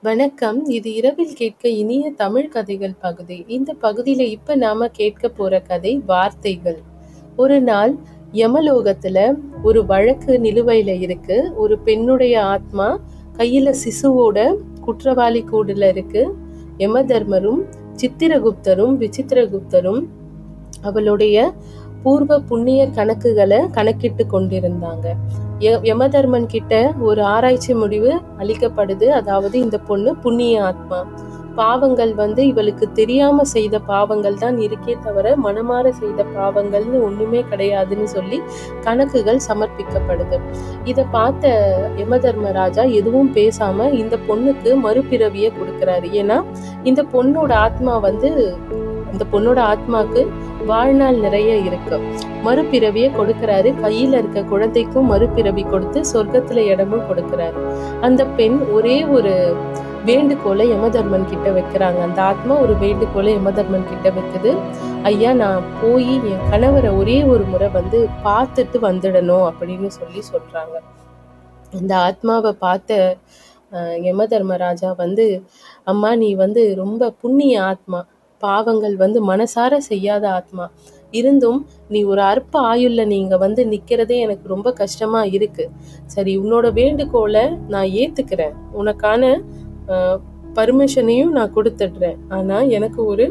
வணக்கம் இது இரவில் கேட்க இனிய தமிழ் கதைகள் பகுதி இந்த பகுதியில் இப்போ நாம கேட்க போற கதை வார்த்தைகள் ஒரு நாள் யமலோகத்துல ஒரு வழக்கு நிலுவையில இருக்கு ஒரு பெண்ணுடைய ஆத்மா கையில சிசுவோட குற்றவாளி கூடுல இருக்கு யமதர்மரும் சித்திரகுப்தரும் விசித்திரகுப்தரும் அவளுடைய பூர்வ புண்ணிய கணக்குகளை கணக்கிட்டு கொண்டிருந்தாங்க ய- யமதர்மன் கிட்ட ஒரு ஆராய்ச்சி முடிவு அளிக்கப்படுது அதாவது இந்த பொண்ணு புண்ணிய ஆத்மா பாவங்கள் வந்து இவளுக்கு தெரியாம செய்த பாவங்கள் தான் இருக்கே தவிர மனமாற செய்த பாவங்கள்னு ஒண்ணுமே கிடையாதுன்னு சொல்லி கணக்குகள் சமர்ப்பிக்கப்படுது இத பார்த்த யமதர்மராஜா எதுவும் பேசாம இந்த பொண்ணுக்கு மறுபிறவிய கொடுக்கறாரு ஏன்னா இந்த பொண்ணோட ஆத்மா வந்து இந்த பொண்ணோட ஆத்மாக்கு வாழ்நாள் நிறைய இருக்கு மறுபிறவியை கொடுக்கறாரு கையில இருக்க குழந்தைக்கும் மறுபிறவி கொடுத்து சொர்க்கத்துல இடமும் கொடுக்கறாரு அந்த பெண் ஒரே ஒரு வேண்டுகோளை யமதர்மன் கிட்ட வைக்கிறாங்க அந்த ஆத்மா ஒரு வேண்டுகோளை யமதர்மன் கிட்ட வைக்குது ஐயா நான் போய் என் கணவரை ஒரே ஒரு முறை வந்து பார்த்துட்டு வந்துடணும் அப்படின்னு சொல்லி சொல்றாங்க இந்த ஆத்மாவை பார்த்த அஹ், யமதர்மராஜா வந்து அம்மா நீ வந்து ரொம்ப புண்ணிய ஆத்மா பாவங்கள் வந்து மனசார செய்யாத ஆத்மா இருந்தும் நீ ஒரு அற்ப ஆயுள்ல நீங்க வந்து நிக்கிறதே எனக்கு ரொம்ப கஷ்டமா இருக்கு சரி உன்னோட வேண்டுகோளை நான் ஏத்துக்கிறேன் உனக்கான பர்மிஷனையும் நான் கொடுத்துடுறேன் ஆனா எனக்கு ஒரு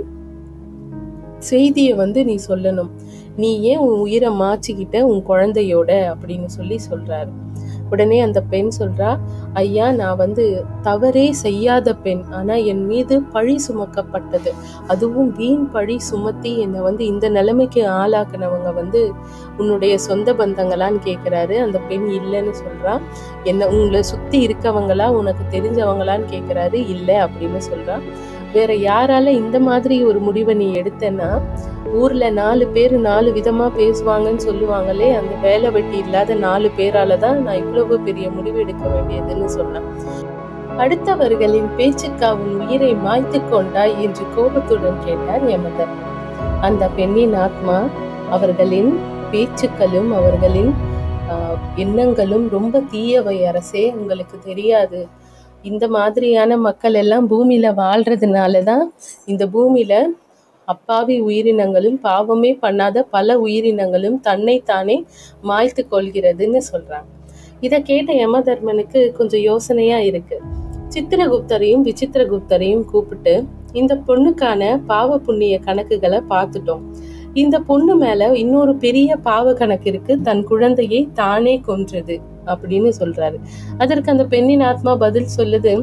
செய்தியை வந்து நீ சொல்லணும் நீ ஏன் உன் உயிரை மாச்சிக்கிட்ட உன் குழந்தையோட அப்படின்னு சொல்லி சொல்றாரு உடனே அந்த பெண் சொல்றா ஐயா நான் வந்து தவறே செய்யாத பெண் ஆனா என் மீது பழி சுமக்கப்பட்டது அதுவும் வீண் பழி சுமத்தி என்னை வந்து இந்த நிலைமைக்கு ஆளாக்குனவங்க வந்து உன்னுடைய சொந்த பந்தங்களான்னு கேக்குறாரு அந்த பெண் இல்லைன்னு சொல்றா என்ன உங்களை சுத்தி இருக்கவங்களா உனக்கு தெரிஞ்சவங்களான்னு கேக்குறாரு இல்லை அப்படின்னு சொல்றா வேற யாரால இந்த மாதிரி ஒரு முடிவை நீ எடுத்தேன்னா ஊர்ல நாலு பேர் நாலு விதமா பேசுவாங்கன்னு சொல்லுவாங்களே அந்த வேலை வெட்டி இல்லாத நாலு பேரால தான் நான் இவ்வளவு பெரிய முடிவு எடுக்க வேண்டியதுன்னு சொன்னேன் அடுத்தவர்களின் பேச்சுக்கு அவன் உயிரை மாய்த்து கொண்டாய் என்று கோபத்துடன் கேட்டார் யமதர்மன் அந்த பெண்ணின் ஆத்மா அவர்களின் பேச்சுக்களும் அவர்களின் ஆஹ், எண்ணங்களும் ரொம்ப தீயவை அரசே உங்களுக்கு தெரியாது இந்த மாதிரியான மக்கள் எல்லாம் பூமியில வாழ்றதுனால தான் இந்த பூமியில அப்பாவி உயிரினங்களும் பாவமே பண்ணாத பல உயிரினங்களும் தன்னைத்தானே மாய்த்து கொள்கிறதுன்னு சொல்றாங்க இதை கேட்ட யமதர்மனுக்கு கொஞ்சம் யோசனையா இருக்கு சித்திரகுப்தரையும் விசித்திரகுப்தரையும் கூப்பிட்டு இந்த பொண்ணுக்கான பாவ புண்ணிய கணக்குகளை பார்த்துட்டோம் இந்த பொண்ணு மேல இன்னொரு பெரிய பாவ கணக்கு இருக்கு தன் குழந்தையை தானே கொன்றது அப்படின்னு சொல்றாரு அதற்கு அந்த பெண்ணின் ஆத்மா பதில் சொல்லுது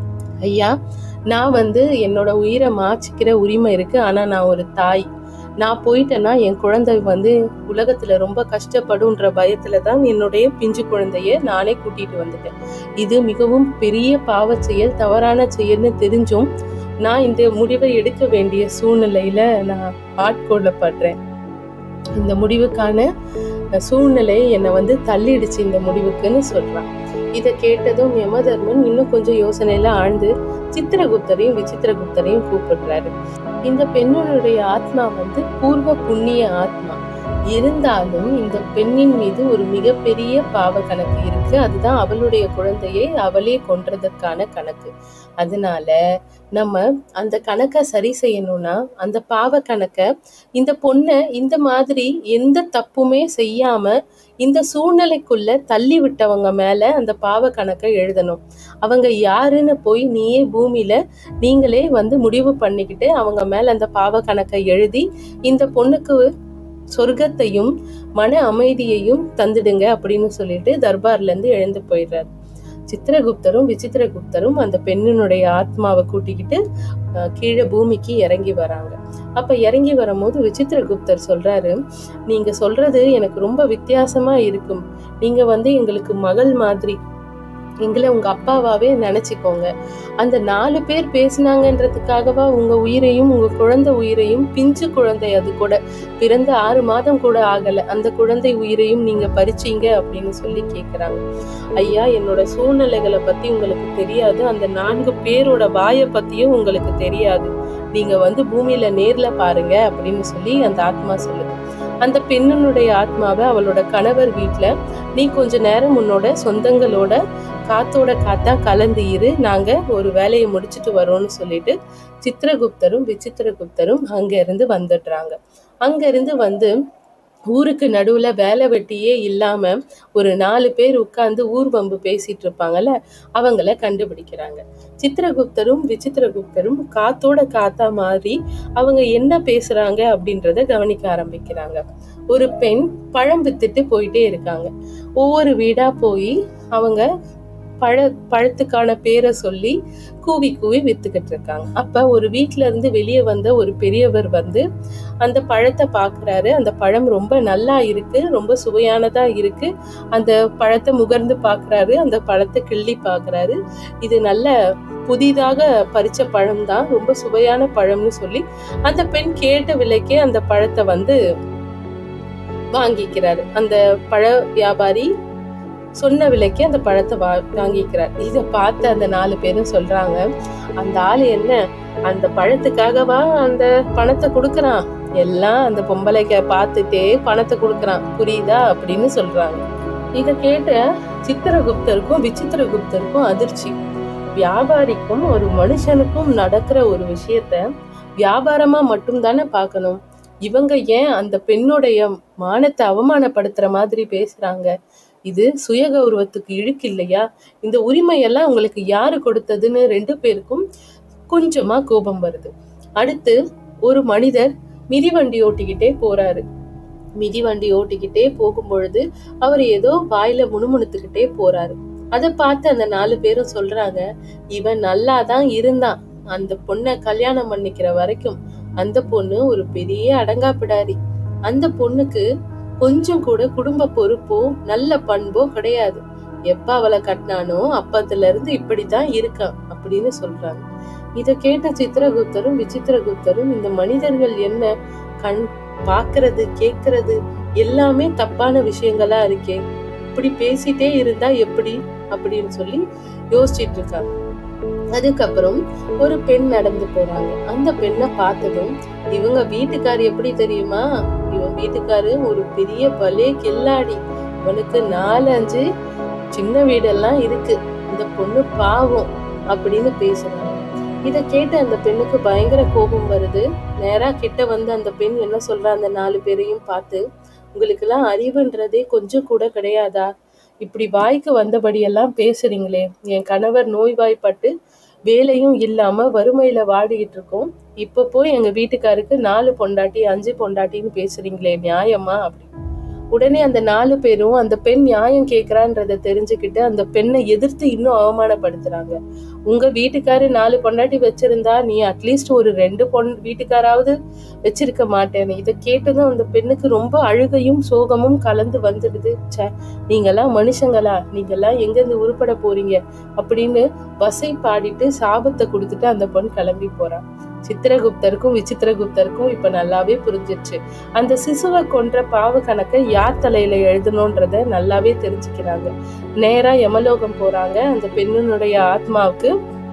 ஐயா நான் வந்து என்னோட உயிரை மாச்சிக்கிற உரிமை இருக்கு ஆனா நான் ஒரு தாய் நான் போயிட்டேன்னா என் குழந்தை வந்து உலகத்துல ரொம்ப கஷ்டப்படுன்ற பயத்துல தான் என்னுடைய பிஞ்சு குழந்தைய நானே கூட்டிட்டு வந்துட்டேன் இது மிகவும் பெரிய பாவச் செயல் தவறான செயல்னு தெரிஞ்சும் நான் இந்த முடிவை எடுக்க வேண்டிய சூழ்நிலையில நான் ஆட்கொள்ளப்படுறேன் இந்த முடிவுக்கான அஹ், சூழ்நிலை என்னை வந்து தள்ளிடுச்சு இந்த முடிவுக்குன்னு சொல்றான் இதை கேட்டதும் யமதர்மன் இன்னும் கொஞ்சம் யோசனையில ஆழ்ந்து சித்திரகுப்தரையும் விசித்திரகுப்தரையும் கூப்பிடுறாரு இந்த பெண்ணுடைய ஆத்மா வந்து பூர்வ புண்ணிய ஆத்மா இருந்தாலும் இந்த பெண்ணின் மீது ஒரு மிகப்பெரிய பாவ கணக்கு இருக்கு அதுதான் அவளுடைய குழந்தையை அவளே கொன்றதற்கான கணக்கு அதனால நம்ம அந்த கணக்கை சரி செய்யணும்னா அந்த பாவ கணக்கை இந்த பொண்ணை இந்த மாதிரி எந்த தப்புமே செய்யாம இந்த சூழ்நிலைக்குள்ள தள்ளி விட்டவங்க மேல அந்த பாவ கணக்கை எழுதணும் அவங்க யாருன்னு போய் நீயே பூமியில நீங்களே வந்து முடிவு பண்ணிக்கிட்டு அவங்க மேல அந்த பாவ கணக்கை எழுதி இந்த பொண்ணுக்கு சொர்க்கத்தையும் மன அமைதியையும் தந்துடுங்க அப்படின்னு சொல்லிட்டு தர்பார்ல இருந்து எழுந்து போயிடுறாரு சித்திரகுப்தரும் விசித்திரகுப்தரும் அந்த பெண்ணினுடைய ஆத்மாவை கூட்டிக்கிட்டு அஹ், கீழே பூமிக்கு இறங்கி வராங்க அப்ப இறங்கி வரும்போது விசித்திரகுப்தர் சொல்றாரு நீங்க சொல்றது எனக்கு ரொம்ப வித்தியாசமா இருக்கும் நீங்க வந்து எங்களுக்கு மகள் மாதிரி எங்களை உங்க அப்பாவாவே நினைச்சுக்கோங்க அந்த நாலு பேர் பேசுனாங்கன்றதுக்காகவா உங்க உயிரையும் உங்க குழந்தை உயிரையும் பிஞ்சு குழந்தை அது கூட பிறந்த ஆறு மாதம் கூட ஆகல அந்த குழந்தை உயிரையும் நீங்க பறிச்சீங்க அப்படின்னு சொல்லி கேக்குறாங்க ஐயா என்னோட சூழ்நிலைகளை பத்தி உங்களுக்கு தெரியாது அந்த நான்கு பேரோட வாயை பத்தியும் உங்களுக்கு தெரியாது நீங்க வந்து பூமியில நேர்ல பாருங்க அப்படின்னு சொல்லி அந்த ஆத்மா சொல்லுது அந்த பெண்ணினுடைய ஆத்மாவை அவளோட கணவர் வீட்ல நீ கொஞ்ச நேரம் உன்னோட சொந்தங்களோட காத்தோட காத்தா கலந்து இரு நாங்க ஒரு வேலையை முடிச்சிட்டு வரோம்னு சொல்லிட்டு சித்திரகுப்தரும் விசித்திரகுப்தரும் அங்க இருந்து வந்துடுறாங்க அங்க இருந்து வந்து ஊருக்கு நடுவுல வேலை வெட்டியே இல்லாம ஒரு நாலு பேர் உட்கார்ந்து ஊர்வம்பு பேசிட்டு இருப்பாங்கல்ல அவங்கள கண்டுபிடிக்கிறாங்க சித்திரகுப்தரும் விசித்திரகுப்தரும் காத்தோட காத்தா மாறி அவங்க என்ன பேசுறாங்க அப்படின்றத கவனிக்க ஆரம்பிக்கிறாங்க ஒரு பெண் பழம் வித்துட்டு போயிட்டே இருக்காங்க ஒவ்வொரு வீடா போய் அவங்க பழ பழத்துக்கான பேரை சொல்லி கூவி கூவி வித்துக்கிட்டு இருக்காங்க அப்ப ஒரு வீட்ல இருந்து வெளியே வந்த ஒரு பெரியவர் வந்து அந்த பழத்தை பாக்குறாரு அந்த பழம் ரொம்ப நல்லா இருக்கு ரொம்ப சுவையானதா இருக்கு அந்த பழத்தை முகர்ந்து பாக்குறாரு அந்த பழத்தை கிள்ளி பாக்குறாரு இது நல்ல புதிதாக பறிச்ச பழம் தான் ரொம்ப சுவையான பழம்னு சொல்லி அந்த பெண் கேட்ட விலைக்கே அந்த பழத்தை வந்து வாங்கிக்கிறாரு அந்த பழ வியாபாரி சொன்ன விலைக்கு அந்த பழத்தை வா வாங்கிக்கிறார் இதை பார்த்து அந்த நாலு பேரும் சொல்றாங்க அந்த ஆளு என்ன அந்த பழத்துக்காகவா அந்த பணத்தை கொடுக்கறான் எல்லாம் அந்த பொம்பளைக்க பார்த்துட்டே பணத்தை கொடுக்கறான் புரியுதா அப்படின்னு சொல்றாங்க இத கேட்ட சித்திரகுப்தருக்கும் விசித்திரகுப்தருக்கும் அதிர்ச்சி வியாபாரிக்கும் ஒரு மனுஷனுக்கும் நடக்கிற ஒரு விஷயத்த வியாபாரமா மட்டும் தானே பார்க்கணும் இவங்க ஏன் அந்த பெண்ணுடைய மானத்தை அவமானப்படுத்துற மாதிரி பேசுறாங்க இது சுய கௌரவத்துக்கு இழுக்கு இல்லையா இந்த உரிமையெல்லாம் உங்களுக்கு யாரு கொடுத்ததுன்னு ரெண்டு பேருக்கும் கொஞ்சமா கோபம் வருது அடுத்து ஒரு மனிதர் மிதிவண்டி ஓட்டிக்கிட்டே போறாரு மிதிவண்டி ஓட்டிக்கிட்டே போகும் பொழுது அவர் ஏதோ வாயில முணுமுணுத்துக்கிட்டே போறாரு அதை பார்த்து அந்த நாலு பேரும் சொல்றாங்க இவன் நல்லா தான் இருந்தான் அந்த பொண்ணை கல்யாணம் பண்ணிக்கிற வரைக்கும் அந்த பொண்ணு ஒரு பெரிய அடங்காப்பிடாரி அந்த பொண்ணுக்கு கொஞ்சம் கூட குடும்ப பொறுப்போ நல்ல பண்போ கிடையாது எப்ப அவளை கட்டினானோ அப்பத்துல இருந்து இப்படித்தான் இருக்கான் அப்படின்னு சொல்றாங்க இத கேட்ட சித்திரகுப்தரும் விசித்திரகுப்தரும் இந்த மனிதர்கள் என்ன கண் பாக்குறது கேக்குறது எல்லாமே தப்பான விஷயங்களா இருக்கே இப்படி பேசிட்டே இருந்தா எப்படி அப்படின்னு சொல்லி யோசிச்சிட்டு இருக்காங்க அதுக்கப்புறம் ஒரு பெண் நடந்து போறாங்க அந்த பெண்ணை பார்த்ததும் இவங்க வீட்டுக்கார் எப்படி தெரியுமா இவன் வீட்டுக்காரு ஒரு பெரிய பலே கில்லாடி இவனுக்கு நாலு அஞ்சு சின்ன வீடெல்லாம் இருக்கு இந்த பொண்ணு பாவம் அப்படின்னு பேசுறாங்க இத கேட்டு அந்த பெண்ணுக்கு பயங்கர கோபம் வருது நேரா கிட்ட வந்து அந்த பெண் என்ன சொல்றா அந்த நாலு பேரையும் பார்த்து உங்களுக்கு எல்லாம் அறிவுன்றதே கொஞ்சம் கூட கிடையாதா இப்படி வாய்க்கு வந்தபடியெல்லாம் பேசுறீங்களே என் கணவர் நோய்வாய்ப்பட்டு வேலையும் இல்லாம வறுமையில வாடிக்கிட்டு இருக்கோம் இப்ப போய் எங்க வீட்டுக்காருக்கு நாலு பொண்டாட்டி அஞ்சு பொண்டாட்டின்னு பேசுறீங்களே நியாயமா அப்படி உடனே அந்த நாலு பேரும் அந்த பெண் நியாயம் கேக்குறான்றத தெரிஞ்சுக்கிட்டு அந்த பெண்ணை எதிர்த்து இன்னும் அவமானப்படுத்துறாங்க உங்க வீட்டுக்காரு நாலு பொண்டாட்டி வச்சிருந்தா நீ அட்லீஸ்ட் ஒரு ரெண்டு பொன் வீட்டுக்காராவது வச்சிருக்க மாட்டேன்னு இதை கேட்டதும் அந்த பெண்ணுக்கு ரொம்ப அழுகையும் சோகமும் கலந்து வந்துடுது ச்சே நீங்கெல்லாம் மனுஷங்களா நீங்கெல்லாம் எங்கிருந்து உருப்பட போறீங்க அப்படின்னு வசை பாடிட்டு சாபத்தை கொடுத்துட்டு அந்த பொண் கிளம்பி போறா சித்திரகுப்தருக்கும் விசித்திரகுப்தருக்கும் இப்ப நல்லாவே புரிஞ்சிருச்சு அந்த சிசுவை கொன்ற பாவ கணக்கை யார் தலையில எழுதணும்ன்றத நல்லாவே தெரிஞ்சுக்கிறாங்க நேரா யமலோகம் போறாங்க அந்த பெண்ணினுடைய ஆத்மாவுக்கு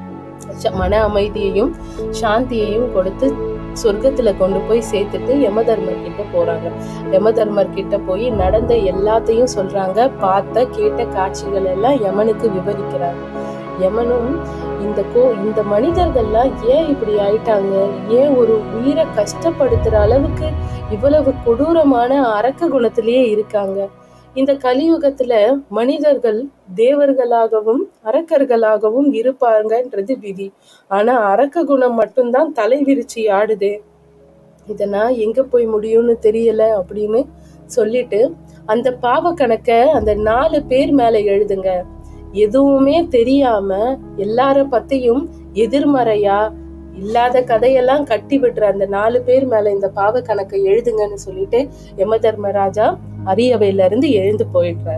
ச- மன அமைதியையும் சாந்தியையும் கொடுத்து சொர்க்கத்துல கொண்டு போய் சேர்த்துட்டு யமதர்மர் கிட்ட போறாங்க யமதர்மர் கிட்ட போய் நடந்த எல்லாத்தையும் சொல்றாங்க பார்த்த கேட்ட காட்சிகள் எல்லாம் யமனுக்கு விவரிக்கிறாங்க யமனும் இந்த கோ இந்த மனிதர்கள்லாம் ஏன் இப்படி ஆயிட்டாங்க ஏன் ஒரு உயிரை கஷ்டப்படுத்துற அளவுக்கு இவ்வளவு கொடூரமான அரக்க குணத்திலேயே இருக்காங்க இந்த கலியுகத்துல மனிதர்கள் தேவர்களாகவும் அரக்கர்களாகவும் இருப்பாங்கன்றது விதி ஆனா அரக்க குணம் மட்டும்தான் தலை விரிச்சு ஆடுதே இத நான் எங்க போய் முடியும்னு தெரியல அப்படின்னு சொல்லிட்டு அந்த பாவ கணக்க அந்த நாலு பேர் மேல எழுதுங்க எதுவுமே தெரியாம எல்லார பத்தியும் எதிர்மறையா இல்லாத கதையெல்லாம் கட்டி விடுற அந்த நாலு பேர் மேல இந்த பாவ கணக்கை எழுதுங்கன்னு சொல்லிட்டு யம தர்மராஜா அரியவையில இருந்து எழுந்து போயிடுறாரு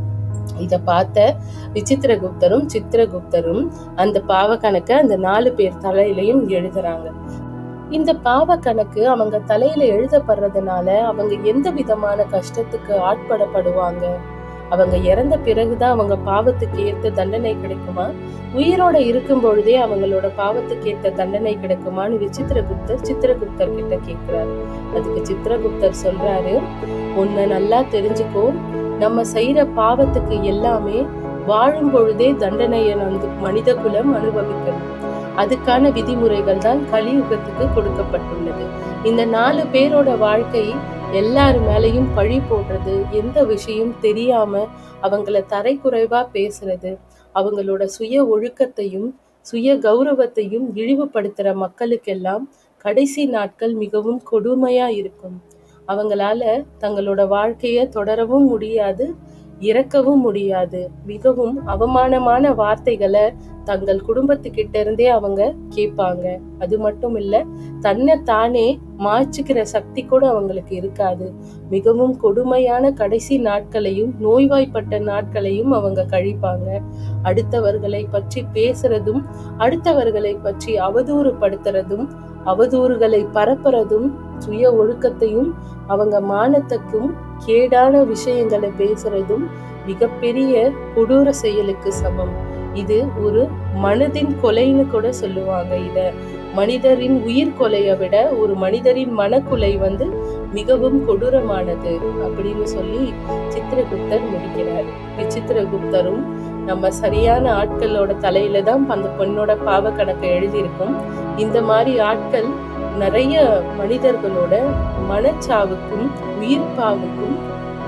இத பார்த்த விசித்திரகுப்தரும் சித்திரகுப்தரும் அந்த பாவ கணக்கை அந்த நாலு பேர் தலையிலையும் எழுதுறாங்க இந்த பாவ கணக்கு அவங்க தலையில எழுதப்படுறதுனால அவங்க எந்த விதமான கஷ்டத்துக்கு ஆட்படப்படுவாங்க அவங்க இறந்த பிறகுதான் அவங்க பாவத்துக்கு ஏத்த தண்டனை கிடைக்குமா உயிரோட இருக்கும் பொழுதே அவங்களோட பாவத்துக்கு ஏத்த தண்டனை கிடைக்குமான்னு விசித்திரகுப்தர் சித்திரகுப்தர் கிட்ட கேக்குறாரு அதுக்கு சித்திரகுப்தர் சொல்றாரு உன்னை நல்லா தெரிஞ்சுக்கோ நம்ம செய்யற பாவத்துக்கு எல்லாமே வாழும் பொழுதே தண்டனையை வந்து மனித குலம் அனுபவிக்கணும் அதுக்கான விதிமுறைகள் தான் கலியுகத்துக்கு கொடுக்கப்பட்டுள்ளது இந்த நாலு பேரோட வாழ்க்கை எல்லார் மேலையும் பழி போடுறது எந்த விஷயம் தெரியாம அவங்கள தரைக்குறைவா பேசுறது அவங்களோட சுய ஒழுக்கத்தையும் சுய கௌரவத்தையும் இழிவுபடுத்துற மக்களுக்கெல்லாம் கடைசி நாட்கள் மிகவும் கொடுமையா இருக்கும் அவங்களால தங்களோட வாழ்க்கைய தொடரவும் முடியாது இறக்கவும் முடியாது மிகவும் அவமானமான வார்த்தைகளை தங்கள் குடும்பத்துக்கிட்ட இருந்தே அவங்க கேட்பாங்க அது மட்டும் இல்ல தன்னை தானே மாய்ச்சிக்கிற சக்தி கூட அவங்களுக்கு இருக்காது மிகவும் கொடுமையான கடைசி நாட்களையும் நோய்வாய்ப்பட்ட நாட்களையும் அவங்க கழிப்பாங்க அடுத்தவர்களை பற்றி பேசுறதும் அடுத்தவர்களை பற்றி அவதூறுபடுத்துறதும் அவதூறுகளை பரப்புறதும் சுய ஒழுக்கத்தையும் அவங்க மானத்துக்கும் கேடான விஷயங்களை பேசுறதும் மிகப்பெரிய கொடூர செயலுக்கு சமம் இது ஒரு மனதின் கொலைன்னு கூட சொல்லுவாங்க இத மனிதரின் உயிர் கொலையை விட ஒரு மனிதரின் மனக்குலை வந்து மிகவும் கொடூரமானது அப்படின்னு சொல்லி சித்திரகுப்தர் முடிக்கிறார் விசித்திரகுப்தரும் நம்ம சரியான ஆட்களோட தலையில தான் அந்த பொண்ணோட பாவ கணக்கை எழுதியிருக்கோம் இந்த மாதிரி ஆட்கள் நிறைய மனிதர்களோட மனச்சாவுக்கும் உயிர்ப்பாவுக்கும்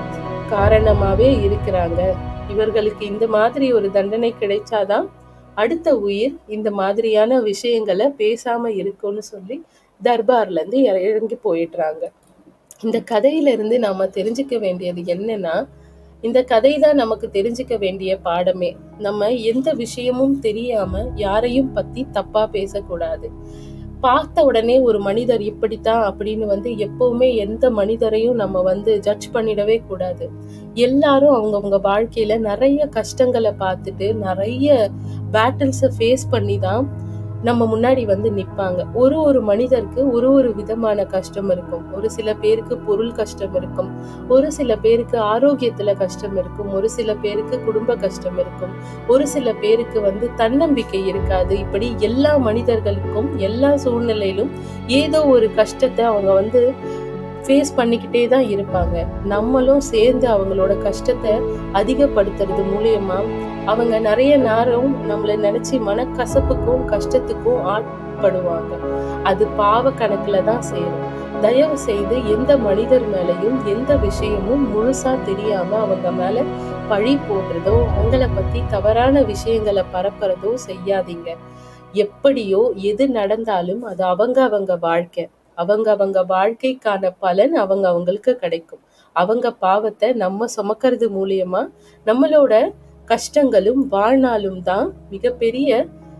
காரணமாவே இருக்கிறாங்க இவர்களுக்கு இந்த மாதிரி ஒரு தண்டனை கிடைச்சாதான் அடுத்த உயிர் இந்த மாதிரியான விஷயங்களை பேசாம இருக்கும்னு சொல்லி தர்பார்ல இருந்து இறங்கி போயிடுறாங்க இந்த கதையில இருந்து நாம தெரிஞ்சுக்க வேண்டியது என்னன்னா இந்த கதை தான் நமக்கு தெரிஞ்சுக்க வேண்டிய பாடமே நம்ம எந்த விஷயமும் தெரியாம யாரையும் பத்தி தப்பா பேசக்கூடாது பார்த்த உடனே ஒரு மனிதர் இப்படித்தான் அப்படின்னு வந்து எப்பவுமே எந்த மனிதரையும் நம்ம வந்து ஜட்ஜ் பண்ணிடவே கூடாது எல்லாரும் அவங்கவுங்க வாழ்க்கையில நிறைய கஷ்டங்களை பார்த்துட்டு நிறைய பேட்டில்ஸை ஃபேஸ் பண்ணி தான் நம்ம முன்னாடி வந்து நிப்பாங்க ஒரு ஒரு மனிதருக்கு ஒரு ஒரு விதமான கஷ்டம் இருக்கும் ஒரு சில பேருக்கு பொருள் கஷ்டம் இருக்கும் ஒரு சில பேருக்கு ஆரோக்கியத்துல கஷ்டம் இருக்கும் ஒரு சில பேருக்கு குடும்ப கஷ்டம் இருக்கும் ஒரு சில பேருக்கு வந்து தன்னம்பிக்கை இருக்காது இப்படி எல்லா மனிதர்களுக்கும் எல்லா சூழ்நிலையிலும் ஏதோ ஒரு கஷ்டத்தை அவங்க வந்து ஃபேஸ் பண்ணிக்கிட்டே தான் இருப்பாங்க நம்மளும் சேர்ந்து அவங்களோட கஷ்டத்தை அதிகப்படுத்துறது மூலியமா அவங்க நிறைய நேரம் நம்மளை நினைச்சு மனக்கசப்புக்கும் கஷ்டத்துக்கும் ஆட்படுவாங்க அது பாவ கணக்குல தான் சேரும் தயவு செய்து எந்த மனிதர் மேலையும் எந்த விஷயமும் முழுசா தெரியாம அவங்க மேல பழி போடுறதோ அவங்கள பத்தி தவறான விஷயங்களை பரப்புறதோ செய்யாதீங்க எப்படியோ எது நடந்தாலும் அது அவங்க அவங்க வாழ்க்கை அவங்க அவங்க வாழ்க்கைக்கான பலன் அவங்க அவங்களுக்கு கிடைக்கும் அவங்க பாவத்தை நம்ம சுமக்கிறது மூலியமா நம்மளோட கஷ்டங்களும் வாழ்நாளும் தான் மிகப்பெரிய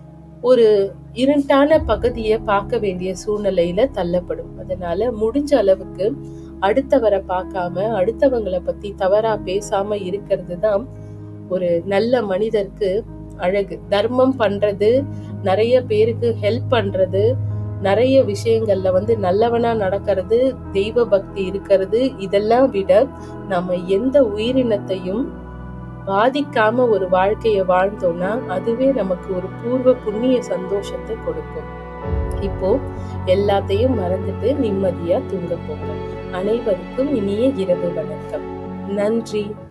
ஒரு இருண்டான பகுதியை பார்க்க வேண்டிய சூழ்நிலையில தள்ளப்படும் அதனால முடிஞ்ச அளவுக்கு அடுத்தவரை பார்க்காம அடுத்தவங்களை பத்தி தவறா பேசாம இருக்கிறது தான் ஒரு நல்ல மனிதருக்கு அழகு தர்மம் பண்றது நிறைய பேருக்கு ஹெல்ப் பண்றது நிறைய விஷயங்கள்ல வந்து நல்லவனா நடக்கிறது தெய்வ பக்தி இருக்கிறது இதெல்லாம் விட நம்ம எந்த உயிரினத்தையும் பாதிக்காம ஒரு வாழ்க்கைய வாழ்ந்தோம்னா அதுவே நமக்கு ஒரு பூர்வ புண்ணிய சந்தோஷத்தை கொடுக்கும் இப்போ எல்லாத்தையும் மறந்துட்டு நிம்மதியா தூங்க போங்க அனைவருக்கும் இனிய இரவு வணக்கம் நன்றி